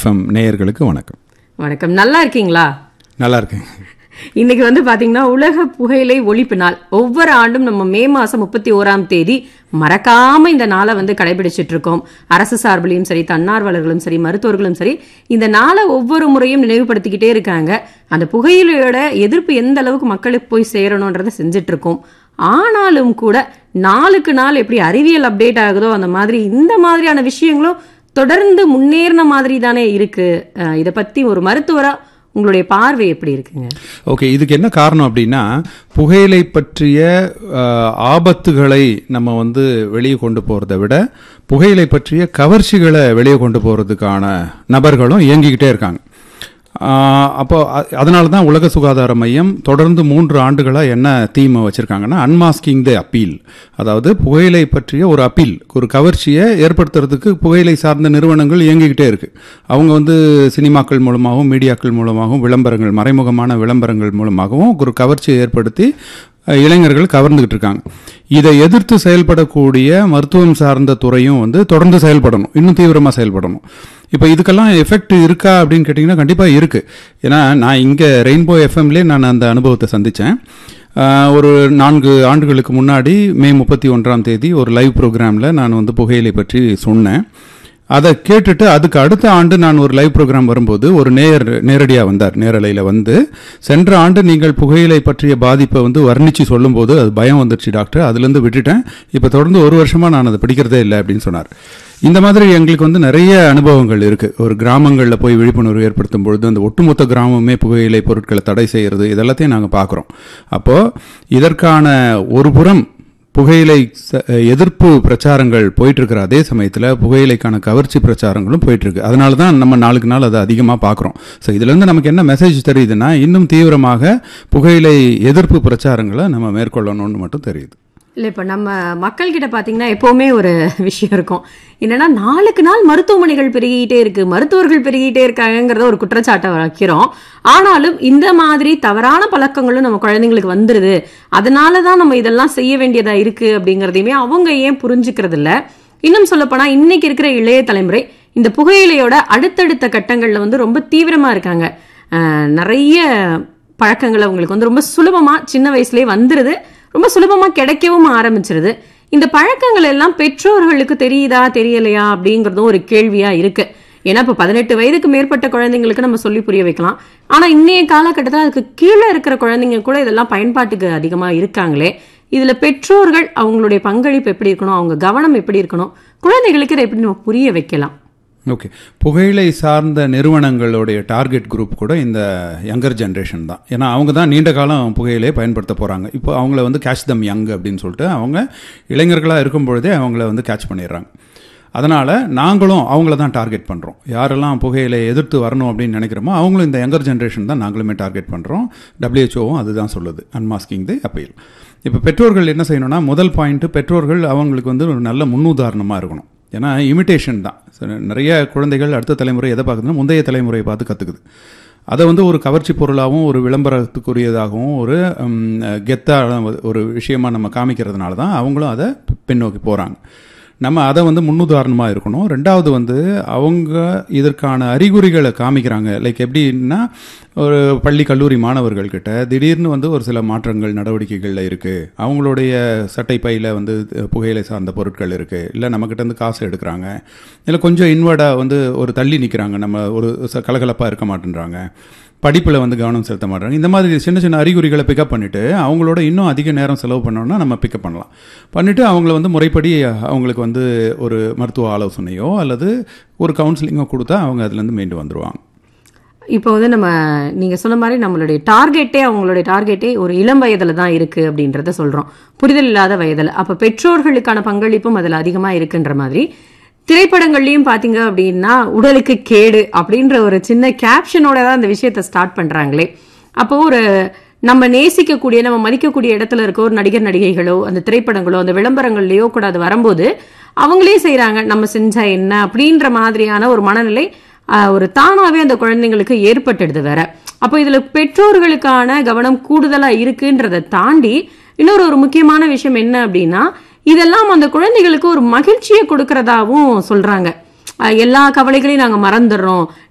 FM நேயர்களுக்கு வணக்கம் வணக்கம் நல்லா இருக்கீங்களா நல்லா இருக்கேன் இன்னைக்கு வந்து பாத்தீங்கன்னா உலக புகையிலை ஒழிப்பு நாள் ஒவ்வொரு ஆண்டும் நம்ம மே மாசம் முப்பத்தி ஓராம் தேதி மறக்காம இந்த நாளை வந்து கடைபிடிச்சிட்டு இருக்கோம் அரசு சார்பிலையும் சரி தன்னார்வலர்களும் சரி மருத்துவர்களும் சரி இந்த நாளை ஒவ்வொரு முறையும் நினைவுபடுத்திக்கிட்டே இருக்காங்க அந்த புகையிலையோட எதிர்ப்பு எந்த அளவுக்கு மக்களுக்கு போய் சேரணுன்றதை செஞ்சுட்டு இருக்கோம் ஆனாலும் கூட நாளுக்கு நாள் எப்படி அறிவியல் அப்டேட் ஆகுதோ அந்த மாதிரி இந்த மாதிரியான விஷயங்களும் தொடர்ந்து முன்னேறின மாதிரி தானே இருக்கு அஹ் இதை பத்தி ஒரு மருத்துவரா உங்களுடைய பார்வை எப்படி இருக்குங்க ஓகே இதுக்கு என்ன காரணம் அப்படின்னா புகையிலை பற்றிய அஹ், ஆபத்துகளை நம்ம வந்து வெளியே கொண்டு போகிறத விட புகையிலை பற்றிய கவர்ச்சிகளை வெளியே கொண்டு போகிறதுக்கான நபர்களும் இயங்கிக்கிட்டே இருக்காங்க ஆஹ், அப்போ அதனால தான் உலக சுகாதார மையம் தொடர்ந்து மூன்று ஆண்டுகளாக என்ன தீமை வச்சுருக்காங்கன்னா அன்மாஸ்கிங் த அப்பீல் அதாவது புகையிலை பற்றிய ஒரு அப்பீல் ஒரு கவர்ச்சியை ஏற்படுத்துறதுக்கு புகையிலை சார்ந்த நிறுவனங்கள் இயங்கிக்கிட்டே இருக்கு அவங்க வந்து சினிமாக்கள் மூலமாகவும் மீடியாக்கள் மூலமாகவும் விளம்பரங்கள் மறைமுகமான விளம்பரங்கள் மூலமாகவும் ஒரு கவர்ச்சியை ஏற்படுத்தி அஹ், இளைஞர்கள் கவர்ந்துகிட்டு இருக்காங்க இதை எதிர்த்து செயல்படக்கூடிய மருத்துவம் சார்ந்த துறையும் வந்து தொடர்ந்து செயல்படணும் இன்னும் தீவிரமாக செயல்படணும் இப்போ இதுக்கெல்லாம் எஃபெக்ட் இருக்கா அப்படின்னு கேட்டிங்கன்னா கண்டிப்பாக இருக்குது ஏன்னா நான் இங்கே ரெயின்போ எஃப்எம்லேயே நான் அந்த அனுபவத்தை சந்தித்தேன் ஒரு நான்கு ஆண்டுகளுக்கு முன்னாடி மே முப்பத்தி ஒன்றாம் தேதி ஒரு லைவ் ப்ரோக்ராமில் நான் வந்து புகையிலை பற்றி சொன்னேன் அதை கேட்டுட்டு அதுக்கு அடுத்த ஆண்டு நான் ஒரு லைவ் ப்ரோக்ராம் வரும்போது ஒரு நேர் நேரடியாக வந்தார் நேரலையில் வந்து சென்ற ஆண்டு நீங்கள் புகையிலை பற்றிய பாதிப்பை வந்து வர்ணித்து சொல்லும்போது அது பயம் வந்துருச்சு டாக்டர் அதுலேருந்து விட்டுட்டேன் இப்போ தொடர்ந்து ஒரு வருஷமாக நான் அதை பிடிக்கிறதே இல்லை அப்படின்னு சொன்னார் இந்த மாதிரி எங்களுக்கு வந்து நிறைய அனுபவங்கள் இருக்குது ஒரு கிராமங்களில் போய் விழிப்புணர்வு ஏற்படுத்தும் பொழுது அந்த ஒட்டுமொத்த கிராமமே புகையிலை பொருட்களை தடை செய்கிறது இதெல்லாத்தையும் நாங்கள் பார்க்குறோம் அப்போது இதற்கான ஒரு புறம் புகையிலை ச- எதிர்ப்பு பிரச்சாரங்கள் போயிட்டு இருக்கிற அதே சமயத்தில் புகையிலைக்கான கவர்ச்சி பிரச்சாரங்களும் போயிட்டு இருக்கு அதனால தான் நம்ம நாளுக்கு நாள் அதை அதிகமாக பார்க்குறோம் ஸோ இதுலேருந்து நமக்கு என்ன மெசேஜ் தெரியுதுன்னா இன்னும் தீவிரமாக புகையிலை எதிர்ப்பு பிரச்சாரங்களை நம்ம மேற்கொள்ளணும்னு மட்டும் தெரியுது இல்ல இப்ப நம்ம மக்கள் கிட்ட பாத்தீங்கன்னா எப்பவுமே ஒரு விஷயம் இருக்கும் என்னன்னா நாளுக்கு நாள் மருத்துவமனைகள் பெருகிட்டே இருக்கு மருத்துவர்கள் பெருகிட்டே இருக்காங்கங்கிறத ஒரு குற்றச்சாட்டை வைக்கிறோம் ஆனாலும் இந்த மாதிரி தவறான பழக்கங்களும் நம்ம குழந்தைங்களுக்கு வந்துருது அதனால தான் நம்ம இதெல்லாம் செய்ய வேண்டியதா இருக்கு அப்படிங்கறதையுமே அவங்க ஏன் புரிஞ்சுக்கிறது இல்ல இன்னும் சொல்லப்போனா இன்னைக்கு இருக்கிற இளைய தலைமுறை இந்த புகையிலையோட அடுத்தடுத்த கட்டங்கள்ல வந்து ரொம்ப தீவிரமா இருக்காங்க அஹ் நிறைய பழக்கங்கள் அவங்களுக்கு வந்து ரொம்ப சுலபமா சின்ன வயசுலயே வந்துருது ரொம்ப சுலபமா கிடைக்கவும் ஆரம்பிச்சிருது இந்த பழக்கங்கள் எல்லாம் பெற்றோர்களுக்கு தெரியுதா தெரியலையா அப்படிங்கறதும் ஒரு கேள்வியா இருக்கு ஏன்னா இப்ப பதினெட்டு வயதுக்கு மேற்பட்ட குழந்தைங்களுக்கு நம்ம சொல்லி புரிய வைக்கலாம் ஆனா இன்னைய காலகட்டத்தில் அதுக்கு கீழே இருக்கிற குழந்தைங்க கூட இதெல்லாம் பயன்பாட்டுக்கு அதிகமா இருக்காங்களே இதுல பெற்றோர்கள் அவங்களுடைய பங்களிப்பு எப்படி இருக்கணும் அவங்க கவனம் எப்படி இருக்கணும் குழந்தைகளுக்கு இதை எப்படி நம்ம புரிய வைக்கலாம் ஓகே புகையிலை சார்ந்த நிறுவனங்களுடைய டார்கெட் குரூப் கூட இந்த யங்கர் ஜென்ரேஷன் தான் ஏன்னா அவங்க தான் நீண்ட காலம் புகையிலையை பயன்படுத்த போகிறாங்க இப்போ அவங்கள வந்து கேட்ச் தம் யங் அப்படின்னு சொல்லிட்டு அவங்க இளைஞர்களாக இருக்கும் பொழுதே அவங்கள வந்து கேட்ச் பண்ணிடுறாங்க அதனால் நாங்களும் அவங்கள தான் டார்கெட் பண்ணுறோம் யாரெல்லாம் புகையிலை எதிர்த்து வரணும் அப்படின்னு நினைக்கிறோமோ அவங்களும் இந்த யங்கர் ஜென்ரேஷன் தான் நாங்களுமே டார்கெட் பண்ணுறோம் டபிள்யூஹெச்ஓவும் அதுதான் சொல்லுது அன்மாஸ்கிங் தி அப்பீல் இப்போ பெற்றோர்கள் என்ன செய்யணும்னா முதல் பாயிண்ட்டு பெற்றோர்கள் அவங்களுக்கு வந்து ஒரு நல்ல முன்னுதாரணமாக இருக்கணும் ஏன்னா இமிட்டேஷன் தான் சரி, நிறைய குழந்தைகள் அடுத்த தலைமுறை எதை பார்க்குதுன்னா முந்தைய தலைமுறையை பார்த்து கற்றுக்குது அதை வந்து ஒரு கவர்ச்சி பொருளாகவும் ஒரு விளம்பரத்துக்குரியதாகவும் ஒரு கெத்தாக ஒரு விஷயமா நம்ம காமிக்கிறதுனால தான் அவங்களும் அதை பின்னோக்கி போகிறாங்க நம்ம அதை வந்து முன்னுதாரணமாக இருக்கணும் ரெண்டாவது வந்து அவங்க இதற்கான அறிகுறிகளை காமிக்கிறாங்க லைக் எப்படின்னா ஒரு பள்ளி கல்லூரி மாணவர்கள்கிட்ட திடீர்னு வந்து ஒரு சில மாற்றங்கள் நடவடிக்கைகளில் இருக்குது அவங்களுடைய சட்டை பையில் வந்து புகையிலை சார்ந்த பொருட்கள் இருக்குது இல்லை நம்மக்கிட்ட இருந்து காசு எடுக்கிறாங்க இல்லை கொஞ்சம் இன்வர்டாக வந்து ஒரு தள்ளி நிற்கிறாங்க நம்ம ஒரு ச- கலகலப்பா இருக்க மாட்டேன்றாங்க படிப்பில் வந்து கவனம் செலுத்த மாட்டாங்க இந்த மாதிரி சின்ன சின்ன அறிகுறிகளை பிக்கப் பண்ணிவிட்டு அவங்களோட இன்னும் அதிக நேரம் செலவு பண்ணோம்னா நம்ம பிக்கப் பண்ணலாம் பண்ணிவிட்டு அவங்கள வந்து முறைப்படி அவங்களுக்கு வந்து ஒரு மருத்துவ ஆலோசனையோ அல்லது ஒரு கவுன்சிலிங்கோ கொடுத்தா அவங்க அதுலேருந்து மீண்டு வந்துடுவாங்க இப்போ வந்து நம்ம நீங்க சொன்ன மாதிரி நம்மளுடைய டார்கெட்டே அவங்களுடைய டார்கெட்டே ஒரு இளம் வயதுல தான் இருக்கு அப்படின்றத சொல்றோம் புரிதல் இல்லாத வயதுல அப்ப பெற்றோர்களுக்கான பங்களிப்பும் அதுல அதிகமா இருக்குன்ற மாதிரி திரைப்படங்கள்லயும் பாத்தீங்க அப்படின்னா உடலுக்கு கேடு அப்படின்ற ஒரு சின்ன கேப்ஷனோட தான் அந்த விஷயத்தை ஸ்டார்ட் பண்றாங்களே அப்போ ஒரு நம்ம நேசிக்கக்கூடிய நம்ம மதிக்கக்கூடிய இடத்துல இருக்க ஒரு நடிகர் நடிகைகளோ அந்த திரைப்படங்களோ அந்த விளம்பரங்கள்லயோ கூட அது வரும்போது அவங்களே செய்றாங்க நம்ம செஞ்சா என்ன அப்படின்ற மாதிரியான ஒரு மனநிலை ஆஹ், ஒரு தானாவே அந்த குழந்தைங்களுக்கு ஏற்பட்டுடுது வேற அப்போ இதுல பெற்றோர்களுக்கான கவனம் கூடுதலா இருக்குன்றதை தாண்டி இன்னொரு ஒரு முக்கியமான விஷயம் என்ன அப்படின்னா இதெல்லாம் அந்த குழந்தைகளுக்கு ஒரு மகிழ்ச்சியை கொடுக்கறதாவும் சொல்றாங்க அஹ் எல்லா கவலைகளையும் நாங்க மறந்துடுறோம்